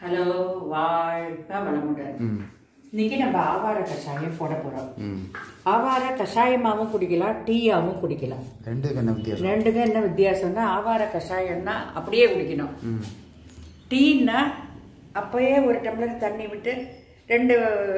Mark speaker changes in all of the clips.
Speaker 1: Hello வாழ்க வளமுடன்
Speaker 2: ம்
Speaker 1: இன்னைக்கு நம்ம ஆவார கஷாயம் போட போறோம்
Speaker 2: ம்
Speaker 1: ஆவார கஷாயமாவும் குடிக்கலாம் டீயாவும் குடிக்கலாம்
Speaker 2: ரெண்டுக்கு என்ன வித்தியாசம்
Speaker 1: ரெண்டுக்கு என்ன வித்தியாசம்னா ஆவார கஷாயம்னா அப்படியே குடிக்கணும்
Speaker 2: ம்
Speaker 1: டீன்னா அப்பயே ஒரு டம்ளர் தண்ணி விட்டு ரெண்டு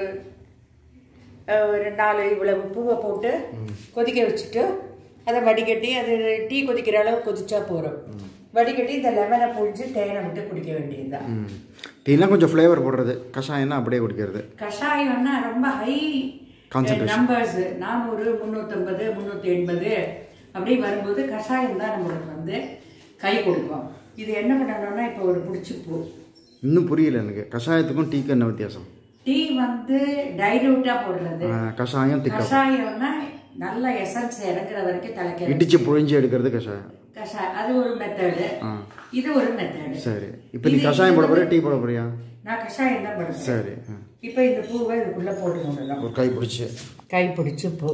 Speaker 1: அஹ், ஒரு நாலு இவ்வளவு பூவை போட்டு கொதிக்க வச்சுட்டு அதை வடிகட்டி அது டீ கொதிக்கிற அளவு கொதிச்சா போதும் வடிகட்டி இந்த லெமனை புழிஞ்சு தேனை விட்டு குடிக்க வேண்டியதுதான்
Speaker 2: ம் டீனா கொஞ்சம் ஃப்ளேவர் போடுறது கஷாயம்னா அப்படியே குடிக்கிறது
Speaker 1: கஷாயம்னா ரொம்ப ஹை
Speaker 2: Concentration.
Speaker 1: நம்பர்ஸ் நானூறு முந்நூற்றம்பது முந்நூற்றி எண்பது அப்படி வரும்போது கஷாயம் தான் நம்மளுக்கு வந்து கை கொடுக்கும் இது என்ன பண்ணணும்னா இப்போ ஒரு பிடிச்சி பூ
Speaker 2: இன்னும் புரியல எனக்கு கஷாயத்துக்கும் டீக்கு என்ன வித்தியாசம்
Speaker 1: டீ வந்து டைலூட்டாக போடுறது
Speaker 2: ஆ, கஷாயம் திக்கம்
Speaker 1: கஷாயம்னா நல்ல எசன்ஸ் இறங்குற வரைக்கும் தலைக்க
Speaker 2: இடிச்சு புழிஞ்சு எடுக்கிறது கஷாயம்
Speaker 1: கஷாயம் அது ஒரு மெத்தடு
Speaker 2: ஆ
Speaker 1: இது ஒரு மெத்தடு
Speaker 2: சரி இப்போ நீ கஷாயம் போட போறியா டீ போட போறியா
Speaker 1: நான் கஷாயம் தான் பண்ணுறேன்
Speaker 2: சரி ஆ.
Speaker 1: இப்போ இந்த பூவை இதுக்குள்ளே போட்டுக்கணும்
Speaker 2: ஒரு கை பிடிச்சி
Speaker 1: கை பிடிச்சி பூ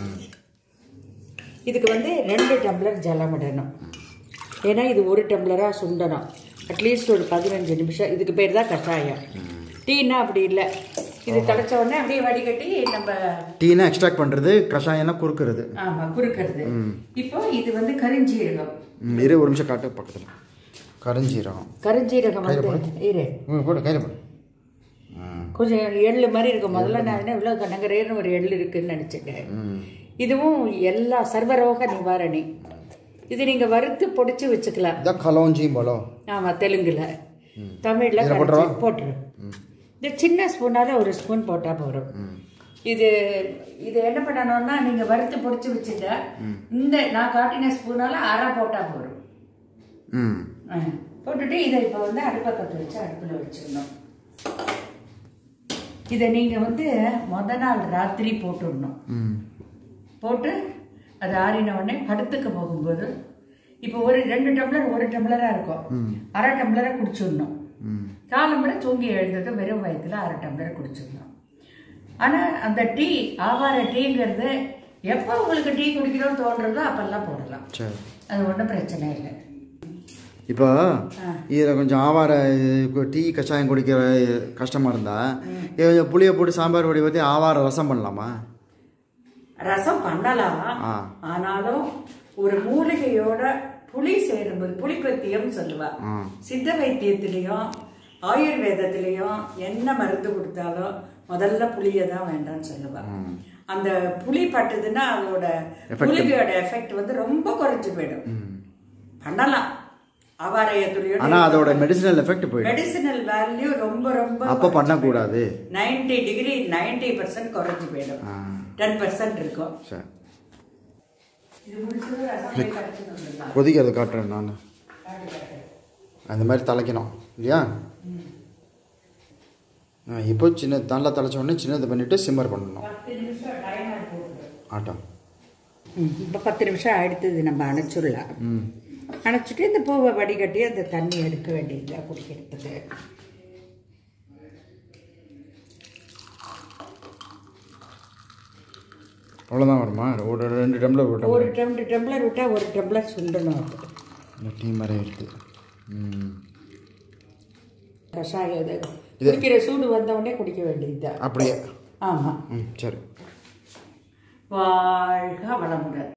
Speaker 1: இதுக்கு வந்து ரெண்டு டம்ளர் ஜலம் விடணும் ஏன்னா இது ஒரு டம்ளராக சுண்டணும் அட்லீஸ்ட் ஒரு பதினஞ்சு நிமிஷம் இதுக்கு பேர் தான் கஷாயம் டீனா அப்படி இல்லை இது தலைச்ச உடனே அப்படியே வடிகட்டி நம்ம
Speaker 2: டீனா எக்ஸ்ட்ராக்ட் பண்ணுறது கஷாயம்னா குறுக்குறது
Speaker 1: ஆமாம் குறுக்கிறது இப்போ இது வந்து கருஞ்சீரகம்
Speaker 2: ம் இரு ஒரு நிமிஷம் காட்டு பக்கத்தில் கரஞ்சீரகம்
Speaker 1: கருஞ்சீரகம் வந்து இரு
Speaker 2: ம் போடு கையில் போடு ம்
Speaker 1: கொஞ்சம் எள்ளு மாதிரி இருக்கும் முதல்ல நான் என்ன இவ்வளோ கனகரேன்னு ஒரு எள்ளு இருக்குன்னு நினச்சிட்டேன்
Speaker 2: ம்
Speaker 1: இதுவும் எல்லா சர்வரோக நிவாரணி இது நீங்கள் வறுத்து பொடிச்சு வச்சுக்கலாம்
Speaker 2: இதான் கலோஞ்சி பலம்
Speaker 1: ஆமாம் தெலுங்குல தமிழில்
Speaker 2: இதில் போட்டுறவா?
Speaker 1: போட்டுரு இந்த சின்ன ஸ்பூனால் ஒரு ஸ்பூன் போட்டால் போதும் இது இது என்ன பண்ணணும்னா நீங்கள் வறுத்து பொடிச்சு வச்சுட்டா இந்த நான் காட்டின ஸ்பூனால் அரை போட்டால் போதும்
Speaker 2: ம்
Speaker 1: ஆ. போட்டுட்டு இதை இப்போ வந்து அடுப்பை பற்ற வச்சு அடுப்பில் வச்சிடணும் இதை நீங்கள் வந்து முத நாள் ராத்திரி போட்டுடணும்
Speaker 2: ம்
Speaker 1: போட்டு அது ஆறின உடனே படுத்துக்க போகும்போது இப்போ ஒரு ரெண்டு டம்ளர் ஒரு டம்ளராக இருக்கும் அரை டம்ளரை குடிச்சிடணும்
Speaker 2: ம்
Speaker 1: காலம்பட தூங்கி எழுந்தது வெறும் வயிற்றுல அரை டம்ளர் குடிச்சிடணும் ஆனால் அந்த டீ ஆவார டீங்கிறது எப்போ உங்களுக்கு டீ குடிக்கணும்னு தோன்றதோ அப்பெல்லாம் போடலாம்
Speaker 2: சரி
Speaker 1: அது ஒன்றும் பிரச்சனை இல்லை
Speaker 2: இப்போ இதில் கொஞ்சம் ஆவார இது, டீ கஷாயம் குடிக்கிற கஷ்டமாக இருந்தால் புளியை போட்டு சாம்பார் வடி பற்றி ஆவார ரசம் பண்ணலாமா
Speaker 1: ரசம் பண்ணலாம்
Speaker 2: ஆ.
Speaker 1: ஆனாலும் ஒரு மூலிகையோட புளி சேரும்போது புளிப்பத்தியம் சொல்லுவா
Speaker 2: ஆ
Speaker 1: சித்த வைத்தியத்திலையும் ஆயுர்வேதத்திலையும் என்ன மருந்து கொடுத்தாலும் முதல்ல புளியை தான் வேண்டாம்னு சொல்லுவா அந்த புளி பட்டுதுன்னா அதோட புளிகையோட எஃபெக்ட் வந்து ரொம்ப குறைஞ்சு போயிடும் பண்ணலாம் அவாரைய துளியோட
Speaker 2: ஆனால் அதோட மெடிசினல் எஃபெக்ட் போயிடும்
Speaker 1: மெடிசினல் வேல்யூ ரொம்ப ரொம்ப
Speaker 2: அப்போ பண்ணக்கூடாது
Speaker 1: நைன்டி டிகிரி நைன்டி பர்சன்ட் குறைஞ்சு போயிடும்
Speaker 2: ஆ
Speaker 1: டென் பர்சன்ட் இருக்கும்
Speaker 2: சரி
Speaker 1: இது முடிச்சது ரசம் போய் கரைச்சிட்டு வந்துடலாம்.
Speaker 2: கொதிக்கிறது காட்டுறேன் நான்
Speaker 1: காட்டு, காட்டு.
Speaker 2: அந்த மாதிரி தலைக்கணும் இல்லையா ஆ, இப்போ சின்ன நல்லா தலைச்ச உடனே சின்னது பண்ணிவிட்டு சிம்மர் பண்ணணும்
Speaker 1: பத்து நிமிஷம் டைமர் போட்டு
Speaker 2: ஆட்டம்
Speaker 1: இப்போ பத்து நிமிஷம் ஆயிடுத்து இது நம்ம அணைச்சிடலாம்
Speaker 2: ம்
Speaker 1: அணைச்சிட்டு இந்த பூவை வடிகட்டி அந்த தண்ணி எடுக்க வேண்டியதில்லை குடிக்கிறதுக்கு
Speaker 2: அவ்வளோதான் வருமா ஒரு ரெண்டு டம்ளர் ஒரு
Speaker 1: ஒரு
Speaker 2: டம்ளர்
Speaker 1: டம்ளர் டம்ளர் விட்டால் ஒரு டம்ளர் சுண்டணும் அது
Speaker 2: இந்த டீ மாதிரி இருக்குது ம்
Speaker 1: கஷாயம் இது குடிக்கிற சூடு வந்த உடனே குடிக்க வேண்டியதுதான்
Speaker 2: அப்படியே
Speaker 1: ஆமாம்
Speaker 2: ம் சரி
Speaker 1: வாழ்க வளமுடன்